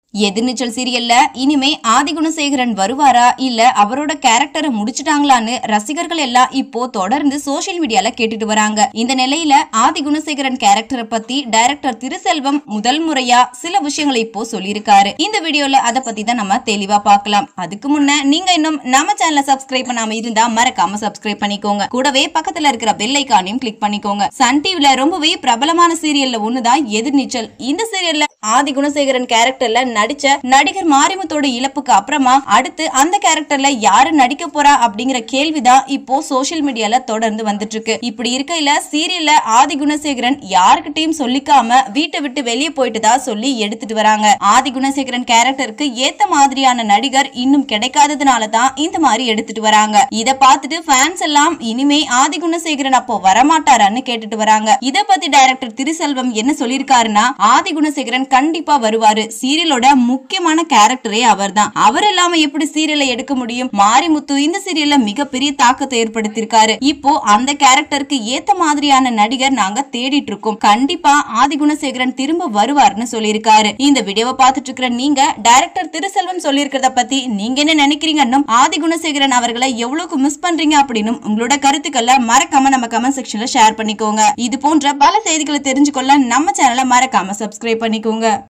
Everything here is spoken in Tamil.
எதிர்நீச்சல் சீரியல்ல இனிமே ஆதிகுணசேகரன் வருவாரா இல்ல அவரோட கேரக்டரை முடிச்சிட்டாங்களான்னு ரசிகர்கள் எல்லாம் இப்போ தொடர்ந்து சோஷியல் மீடியால கேட்டுட்டு வராங்க இந்த நிலையில ஆதிகுணசேகரன் கேரக்டரை பத்தி டைரக்டர் திருசெல்வம் முதல் முறையா சில விஷயங்களை இப்போ சொல்லியிருக்காரு இந்த வீடியோல அதை பத்தி தான் நம்ம தெளிவா பார்க்கலாம் அதுக்கு முன்ன நீங்க இன்னும் நம்ம சேனலை சப்ஸ்கிரைப் பண்ணாம இருந்தா மறக்காம சப்ஸ்கிரைப் பண்ணிக்கோங்க கூடவே பக்கத்துல இருக்கிற பெல் ஐக்கானையும் கிளிக் பண்ணிக்கோங்க சன் டிவில ரொம்பவே பிரபலமான சீரியல்ல ஒண்ணுதான் எதிர்நீச்சல் இந்த சீரியல்ல ஆதி குணசேகரன் கேரக்டர்ல நடிச்ச நடிகர் மாரிமுத்தோட இழப்புக்கு அப்புறமா அடுத்து அந்த கேரக்டர்ல யாரு நடிக்க போறா அப்படிங்கிற கேள்விதான் இப்போ சோஷியல் மீடியால தொடர்ந்து வந்துட்டு இருக்கு இப்படி இருக்கையில சீரியல்ல ஆதி குணசேகரன் யாருக்கிட்டையும் சொல்லிக்காம வீட்டை விட்டு வெளியே போயிட்டு தான் சொல்லி எடுத்துட்டு வராங்க ஆதி குணசேகரன் கேரக்டருக்கு ஏத்த மாதிரியான நடிகர் இன்னும் கிடைக்காததுனால தான் இந்த மாதிரி எடுத்துட்டு வராங்க இத பார்த்துட்டு ஃபேன்ஸ் எல்லாம் இனிமே ஆதி குணசேகரன் அப்போ வரமாட்டாரான்னு கேட்டுட்டு வராங்க இத பத்தி டைரக்டர் திருசெல்வம் என்ன சொல்லிருக்காருன்னா ஆதி குணசேகரன் கண்டிப்பா வருவாரு சீரியலோட முக்கியமான கேரக்டரே அவர்தான் அவர் இல்லாம எப்படி சீரியலை எடுக்க முடியும் மாரிமுத்து இந்த சீரியல்ல மிகப்பெரிய தாக்கத்தை ஏற்படுத்தியிருக்காரு இப்போ அந்த கேரக்டருக்கு ஏத்த மாதிரியான நடிகர் நாங்க தேடிட்டு இருக்கோம் கண்டிப்பா ஆதி குணசேகரன் திரும்ப வருவார்னு சொல்லியிருக்காரு இந்த வீடியோவை பார்த்துட்டு இருக்கிற நீங்க டைரக்டர் திருசெல்வம் சொல்லியிருக்கிறத பத்தி நீங்க என்ன நினைக்கிறீங்கன்னு ஆதி குணசேகரன் அவர்களை எவ்வளவுக்கு மிஸ் பண்றீங்க அப்படின்னு உங்களோட கருத்துக்களை மறக்காம நம்ம கமெண்ட் செக்ஷன்ல ஷேர் பண்ணிக்கோங்க இது போன்ற பல செய்திகளை தெரிஞ்சுக்கொள்ள நம்ம சேனலை மறக்காம சப்ஸ்கிரைப் பண்ணிக்கோங்க